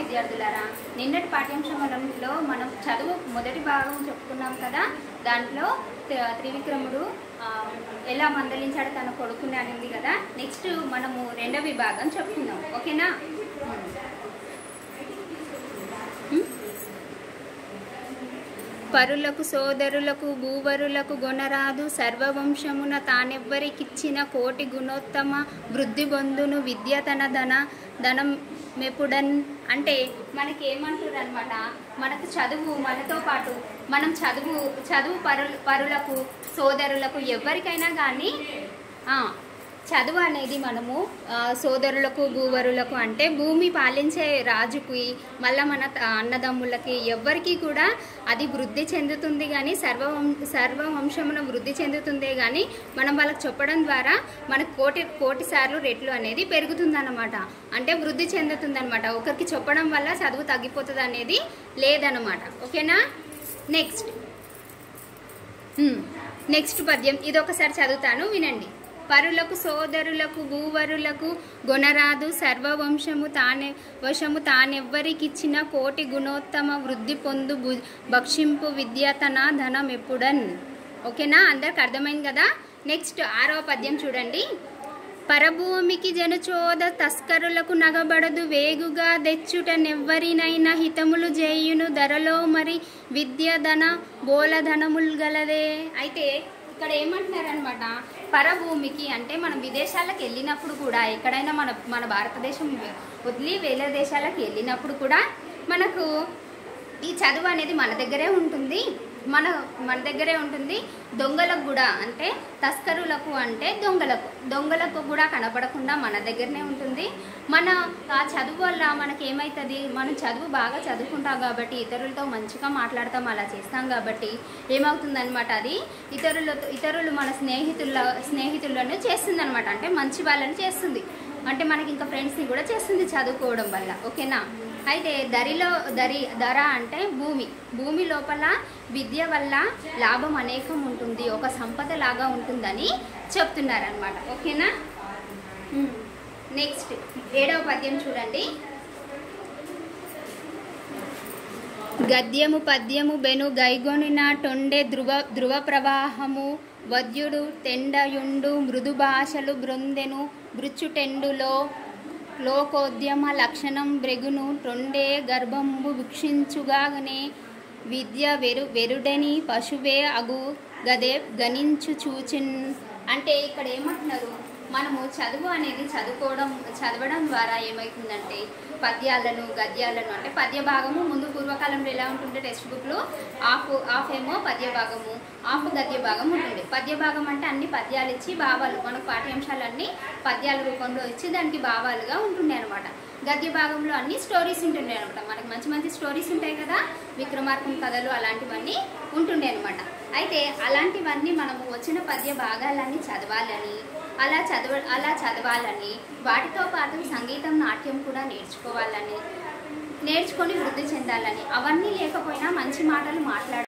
విద్యార్థులారా నిన్నటి పాఠ్యాంశంలో మనం చదువు మొదటి భాగం చెప్పుకున్నాం కదా దాంట్లో త- త్రివిక్రముడు ఆ, ఎలా మందలించాడు తన కొడుకుని అని ఉంది కదా నెక్స్ట్ మనము రెండవ విభాగం చెప్పుకుందాం ఓకేనా హ్మ్? పరులకు సోదరులకు భూవరులకు గొనరాదు సర్వవంశమున తానెవ్వరికిచ్చిన కోటి గుణోత్తమ వృద్ధి పొందును విద్య తన ధన ధనం మెపుడన్ అంటే మనకి ఏమంటారు అనమాట మనకు చదువు మనతో పాటు మనం చదువు చదువు పరులు పరులకు సోదరులకు ఎవరికైనా కానీ ఆ, చదువు అనేది మనము ఆ, సోదరులకు భూవరులకు అంటే భూమి పాలించే రాజుకి మళ్ళీ మన త- అన్నదమ్ములకి ఎవ్వరికి కూడా అది వృద్ధి చెందుతుంది కానీ సర్వవం సర్వవంశమున వృద్ధి చెందుతుందే కానీ మనం వాళ్ళకి చెప్పడం ద్వారా మనకు కోటి కోటి సార్లు రెట్లు అనేది పెరుగుతుందన్నమాట అంటే వృద్ధి చెందుతుందన్నమాట ఒకరికి చెప్పడం వల్ల చదువు తగ్గిపోతుంది అనేది లేదన్నమాట ఓకేనా నెక్స్ట్ నెక్స్ట్ పద్యం ఇది ఒకసారి చదువుతాను వినండి పరులకు సోదరులకు భూవరులకు గుణరాదు సర్వవంశము తానే వశము తానెవ్వరికిచ్చిన కోటి గుణోత్తమ వృద్ధి పొందు భు- భక్షింపు విద్య తన ధనం ఎప్పుడన్ ఓకేనా అందరికి అర్థమైంది కదా నెక్స్ట్ ఆరవ పద్యం చూడండి పరభూమికి జనుచోద తస్కరులకు నగబడదు వేగుగా తెచ్చుటనెవ్వరినైనా హితములు చేయును ధరలో మరి విద్య ధన బోలధనములు గలదే అయితే ఇక్కడ ఏమంటున్నారనమాట పరభూమికి అంటే మనం విదేశాలకు వెళ్ళినప్పుడు కూడా ఎక్కడైనా మన మన భారతదేశం వదిలి వేరే దేశాలకు వెళ్ళినప్పుడు కూడా మనకు ఈ చదువు అనేది మన దగ్గరే ఉంటుంది మన మన దగ్గరే ఉంటుంది దొంగలకు కూడా అంటే తస్కరులకు అంటే దొంగలకు దొంగలకు కూడా కనపడకుండా మన దగ్గరనే ఉంటుంది మన ఆ చదువు వల్ల మనకి ఏమవుతుంది మనం చదువు బాగా చదువుకుంటాం కాబట్టి ఇతరులతో మంచిగా మాట్లాడతాం అలా చేస్తాం కాబట్టి ఏమవుతుందన్నమాట అది ఇతరులతో ఇతరులు మన స్నేహితుల స్నేహితులను చేస్తుంది అంటే మంచి వాళ్ళని చేస్తుంది అంటే మనకి ఇంకా ఫ్రెండ్స్ని కూడా చేస్తుంది చదువుకోవడం వల్ల ఓకేనా అయితే దరిలో దరి ధర అంటే భూమి భూమి లోపల విద్య వల్ల లాభం అనేకం ఉంటుంది ఒక సంపద లాగా ఉంటుందని చెప్తున్నారనమాట ఓకేనా నెక్స్ట్ ఏడవ పద్యం చూడండి గద్యము పద్యము బెను గైగొనిన టొండె ధ్రువ ధ్రువ ప్రవాహము వద్యుడు తెండయుండు మృదు భాషలు బృందెను బృచ్చుటెండులో లోకోద్యమ లక్షణం బ్రెగును టొండే గర్భంబు వీక్షించుగానే విద్య వెరు వెరుడని పశువే అగు గదే గణించు చూచిన్ అంటే ఇక్కడ ఏమంటున్నారు మనము చదువు అనేది చదువుకోవడం చదవడం ద్వారా ఏమవుతుందంటే పద్యాలను గద్యాలను అంటే పద్య భాగము ముందు పూర్వకాలంలో ఎలా ఉంటుండే టెక్స్ట్ బుక్లో హాఫ్ హాఫ్ ఏమో పద్య భాగము హాఫ్ గద్య భాగం ఉంటుంది పద్య భాగం అంటే అన్ని పద్యాలు ఇచ్చి భావాలు మనకు పాఠ్యాంశాలన్నీ పద్యాల రూపంలో ఇచ్చి దానికి భావాలుగా ఉంటుండే అనమాట గద్య భాగంలో అన్ని స్టోరీస్ ఉంటుండే అనమాట మనకి మంచి మంచి స్టోరీస్ ఉంటాయి కదా విక్రమార్కం కథలు అలాంటివన్నీ ఉంటుండే అనమాట అయితే అలాంటివన్నీ మనము వచ్చిన పద్య భాగాలన్నీ చదవాలని అలా చదవ అలా చదవాలని వాటితో పాటు సంగీతం నాట్యం కూడా నేర్చుకోవాలని నేర్చుకొని వృద్ధి చెందాలని అవన్నీ లేకపోయినా మంచి మాటలు మాట్లాడ